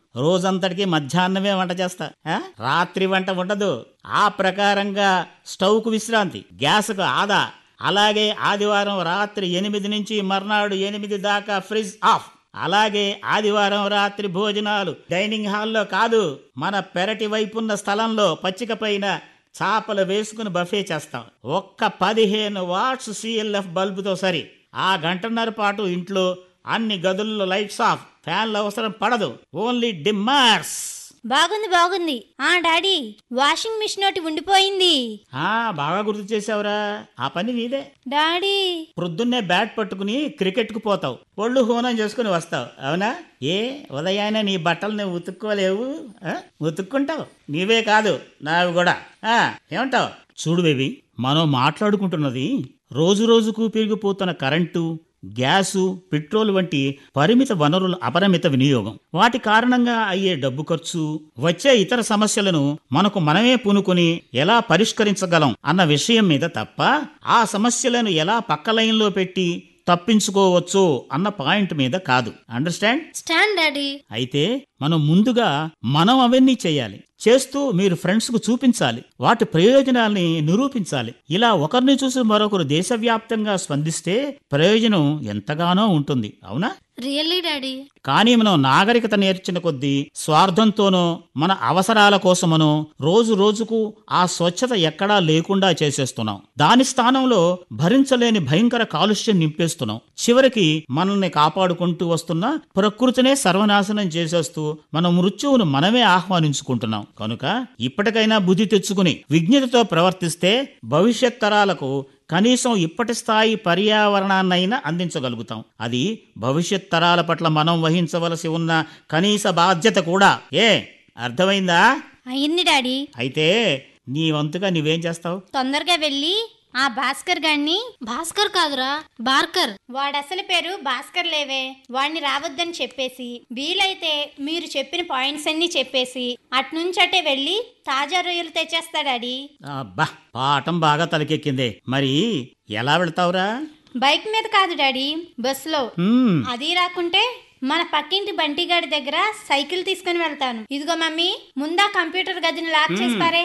రోజంతటికి మధ్యాహ్నమే వంట చేస్తా ఆ? రాత్రి వంట ఉండదు ఆ ప్రకారంగా స్టవ్కు విశ్రాంతి గ్యాస్కు ఆదా అలాగే ఆదివారం రాత్రి ఎనిమిది నుంచి మర్నాడు ఎనిమిది దాకా ఫ్రిడ్జ్ ఆఫ్ అలాగే ఆదివారం రాత్రి భోజనాలు డైనింగ్ హాల్లో కాదు మన పెరటి వైపున్న స్థలంలో పచ్చిక పైన చాపలు వేసుకుని బఫే చేస్తాం ఒక్క పదిహేను వాట్స్ సిఎల్ఎఫ్ బల్బుతో సరి ఆ గంటన్నర పాటు ఇంట్లో అన్ని గదుల్లో లైట్స్ ఆఫ్ ఫ్యాన్లు అవసరం పడదు ఓన్లీ డిమ్మర్స్ బాగుంది బాగుంది ఆ డాడీ వాషింగ్ మిషన్ ఒకటి ఉండిపోయింది ఆ బాగా గుర్తు చేసావురా ఆ పని నీదే డాడీ ప్రొద్దున్నే బ్యాట్ పట్టుకుని క్రికెట్కు పోతావు ఒళ్ళు హోనం చేసుకుని వస్తావు అవునా ఏ ఉదయాన్నే నీ బట్టలు నువ్వు ఉతుక్కోలేవు ఆ? ఉతుక్కుంటావు నీవే కాదు నావి కూడా ఆ, ఏమంటావు చూడు బేబీ మనం మాట్లాడుకుంటున్నది రోజు రోజుకు పెరిగిపోతున్న కరెంటు గ్యాసు పెట్రోల్ వంటి పరిమిత వనరుల అపరిమిత వినియోగం వాటి కారణంగా అయ్యే డబ్బు ఖర్చు వచ్చే ఇతర సమస్యలను మనకు మనమే పూనుకొని ఎలా పరిష్కరించగలం అన్న విషయం మీద తప్ప ఆ సమస్యలను ఎలా పక్క లైన్లో పెట్టి తప్పించుకోవచ్చు అన్న పాయింట్ మీద కాదు అండర్స్టాండ్ స్టాండ్ డాడీ అయితే మనం ముందుగా మనం అవన్నీ చేయాలి చేస్తూ మీరు ఫ్రెండ్స్కు చూపించాలి వాటి ప్రయోజనాల్ని నిరూపించాలి ఇలా ఒకరిని చూసి మరొకరు దేశవ్యాప్తంగా స్పందిస్తే ప్రయోజనం ఎంతగానో ఉంటుంది అవునా రియల్లీ డాడీ కానీ మనం నాగరికత నేర్చిన కొద్దీ స్వార్థంతోనో మన అవసరాల కోసమనో రోజు రోజుకు ఆ స్వచ్ఛత ఎక్కడా లేకుండా చేసేస్తున్నాం దాని స్థానంలో భరించలేని భయంకర కాలుష్యం నింపేస్తున్నాం చివరికి మనల్ని కాపాడుకుంటూ వస్తున్న ప్రకృతినే సర్వనాశనం చేసేస్తూ మన మృత్యువును మనమే ఆహ్వానించుకుంటున్నాం కనుక ఇప్పటికైనా బుద్ధి తెచ్చుకుని విజ్ఞతతో ప్రవర్తిస్తే భవిష్యత్ తరాలకు కనీసం ఇప్పటి స్థాయి పర్యావరణాన్నైనా అందించగలుగుతాం అది భవిష్యత్ తరాల పట్ల మనం వహించవలసి ఉన్న కనీస బాధ్యత కూడా ఏ అర్థమైందా అయింది డాడీ అయితే నీ వంతుగా నువ్వేం చేస్తావు తొందరగా వెళ్ళి ఆ భాస్కర్ గాన్ని భాస్కర్ కాదురా బార్కర్ వాడు అసలు పేరు భాస్కర్ లేవే వాడిని రావద్దని చెప్పేసి వీలైతే మీరు చెప్పిన పాయింట్స్ అన్ని చెప్పేసి అట్నుంచటే వెళ్ళి తాజా రొయ్యలు తెచ్చేస్తా డాడీ అబ్బా పాఠం బాగా తలకెక్కిందే మరి ఎలా వెళ్తావురా బైక్ మీద కాదు డాడీ బస్సులో హ్మ్, అది రాకుంటే మన పక్కింటి బంటిగాడి దగ్గర సైకిల్ తీసుకుని వెళ్తాను ఇదిగో మమ్మీ ముందా కంప్యూటర్ గదిని లాక్ చేస్తారే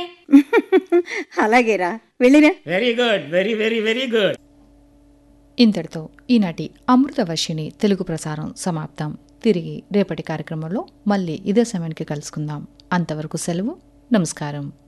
అలాగేరా వెళ్ళిరా very good very very very good ఇంతటితో ఈనాటి అమృతవర్షిణి తెలుగు ప్రసారం సమాప్తం తిరిగి రేపటి కార్యక్రమంలో మళ్ళీ ఇదే సమయానికి కలుసుకుందాం అంతవరకు సెలవు నమస్కారం